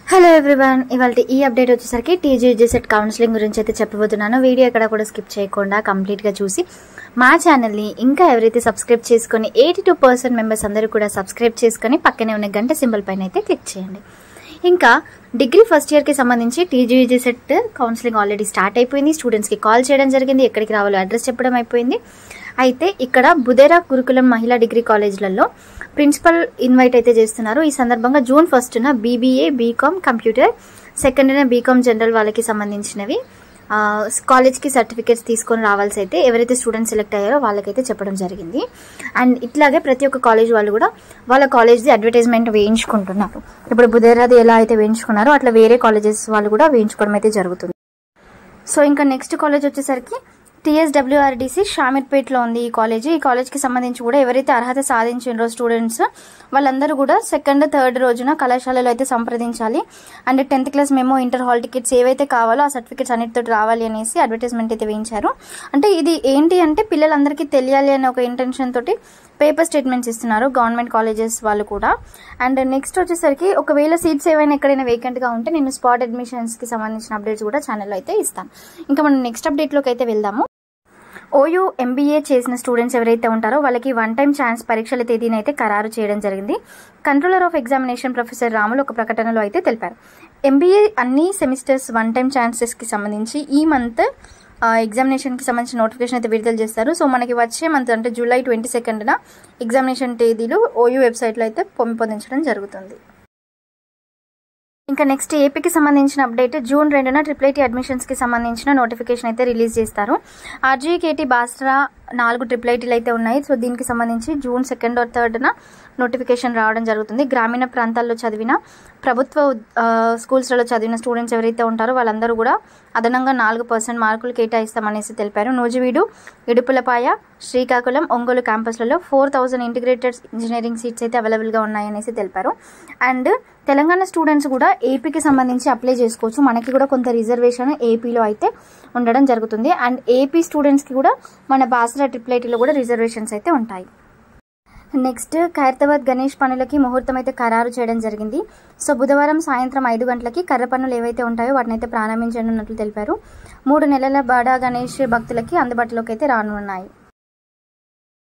hello everyone ఇవాళ ఈ update వచ్చేసరికి టీజీజీసెట్ కౌన్సిలింగ్ గురించి అయితే చెప్పబోతున్నాను వీడియో ఎక్కడ కూడా స్కిప్ చేయకుండా కంప్లీట్గా చూసి మా ఛానల్ని ఇంకా ఎవరైతే సబ్స్క్రైబ్ చేసుకొని ఎయిటీ టూ పర్సెంట్ మెంబర్స్ అందరూ కూడా సబ్స్క్రైబ్ చేసుకొని పక్కనే ఉన్న గంట సింబల్ పైన అయితే క్లిక్ చేయండి ఇంకా డిగ్రీ ఫస్ట్ ఇయర్కి సంబంధించి TGG set counselling already start అయిపోయింది స్టూడెంట్స్కి కాల్ చేయడం జరిగింది ఎక్కడికి రావాలో అడ్రస్ చెప్పడం అయిపోయింది అయితే ఇక్కడ బుదేరా గురుకులం మహిళా డిగ్రీ కాలేజ్లలో ప్రిన్సిపల్ ఇన్వైట్ అయితే చేస్తున్నారు ఈ సందర్భంగా జూన్ ఫస్ట్న బీబీఏ బీకామ్ కంప్యూటర్ సెకండ్న బీకామ్ జనరల్ వాళ్ళకి సంబంధించినవి ఆ, కాలేజ్కి సర్టిఫికేట్స్ తీసుకొని రావాల్సి అయితే ఎవరైతే స్టూడెంట్స్ సెలెక్ట్ అయ్యారో వాళ్ళకైతే చెప్పడం జరిగింది అండ్ ఇట్లాగే ప్రతి ఒక్క కాలేజ్ వాళ్ళు కూడా వాళ్ళ కాలేజ్ది అడ్వర్టైజ్మెంట్ వేయించుకుంటున్నారు ఇప్పుడు బుధేరాది ఎలా అయితే వేయించుకున్నారో అట్లా వేరే కాలేజెస్ వాళ్ళు కూడా వేయించుకోవడం అయితే జరుగుతుంది సో ఇంకా నెక్స్ట్ కాలేజ్ వచ్చేసరికి టీఎస్డబ్ల్యూఆర్డిసి షామీర్పేట్లో ఉంది ఈ కాలేజ్ ఈ కాలేజ్కి సంబంధించి కూడా ఎవరైతే అర్హత సాధించారో స్టూడెంట్స్ వాళ్ళందరూ కూడా సెకండ్ థర్డ్ రోజున కళాశాలలో అయితే సంప్రదించాలి and tenth class memo inter hall tickets ఏవైతే కావాలో ఆ సర్టిఫికేట్స్ అన్నిటితో రావాలి అనేసి అడ్వర్టైజ్మెంట్ అయితే వేయించారు అంటే ఇది ఏంటి అంటే పిల్లలందరికీ తెలియాలి అనే ఒక ఇంటెన్షన్ తోటి పేపర్ స్టేట్మెంట్స్ ఇస్తున్నారు గవర్నమెంట్ కాలేజెస్ వాళ్ళు కూడా అండ్ నెక్స్ట్ వచ్చేసరికి ఒకవేళ సీట్స్ ఏవైనా ఎక్కడైనా వేకెంట్గా ఉంటే నేను స్పాట్ అడ్మిషన్స్కి సంబంధించిన అప్డేట్స్ కూడా ఛానల్లో అయితే ఇస్తాను ఇంకా మనం నెక్స్ట్ అప్డేట్లోకి అయితే వెళ్దాము ఓయూ ఎంబీఏ చేసిన స్టూడెంట్స్ ఎవరైతే ఉంటారో వాళ్ళకి వన్ టైం ఛాన్స్ పరీక్షల తేదీని అయితే ఖరారు చేయడం జరిగింది controller of examination professor Ramulu ఒక ప్రకటనలో అయితే తెలిపారు ఎంబీఏ అన్ని సెమిస్టర్స్ వన్ టైం ఛాన్సెస్కి సంబంధించి ఈ మంత్ ఎగ్జామినేషన్కి సంబంధించిన నోటిఫికేషన్ అయితే విడుదల చేస్తారు సో మనకి వచ్చే మంత్ అంటే జూలై ట్వంటీ సెకండ్న ఎగ్జామినేషన్ తేదీలు ఓయూ వెబ్సైట్లో అయితే పొందించడం జరుగుతుంది ఇంకా నెక్స్ట్ ఏపీకి సంబంధించిన అప్డేట్ జూన్ రెండున ట్రిపుల్ ఐటీ అడ్మిషన్స్కి సంబంధించిన నోటిఫికేషన్ అయితే రిలీజ్ చేస్తారు ఆర్జీకేటీ బాస్ట్రా నాలుగు ట్రిపుల్ ఐటీలు అయితే ఉన్నాయి సో దీనికి సంబంధించి జూన్ సెకండ్ ఆర్ థర్డ్న నోటిఫికేషన్ రావడం జరుగుతుంది గ్రామీణ ప్రాంతాల్లో చదివిన ప్రభుత్వ ఆ, స్కూల్స్లలో చదివిన స్టూడెంట్స్ ఎవరైతే ఉంటారో వాళ్ళందరూ కూడా అదనంగా నాలుగు పర్సెంట్ మార్కులు కేటాయిస్తామనేసి తెలిపారు నూజివీడు ఇడుపులపాయ శ్రీకాకుళం ఒంగోలు క్యాంపస్లలో four thousand integrated engineering seats అయితే అవైలబుల్గా ఉన్నాయనేసి తెలిపారు అండ్ తెలంగాణ స్టూడెంట్స్ కూడా ఏపీకి సంబంధించి అప్లై చేసుకోవచ్చు మనకి కూడా కొంత రిజర్వేషన్ ఏపీలో అయితే ఉండడం జరుగుతుంది అండ్ ఏపీ స్టూడెంట్స్కి కూడా మన బాసరా ట్రిపుల్ ఐటీలో కూడా రిజర్వేషన్స్ అయితే ఉంటాయి నెక్స్ట్ ఖైరతాబాద్ గణేష్ పనులకి ముహూర్తం అయితే ఖరారు చేయడం జరిగింది సో బుధవారం సాయంత్రం ఐదు గంటలకి కర్ర పనులు ఏవైతే ఉంటాయో వాటిని అయితే ప్రారంభించనున్నట్లు తెలిపారు మూడు నెలల బాడా గణేష్ భక్తులకి అందుబాటులోకి అయితే రానున్నాయి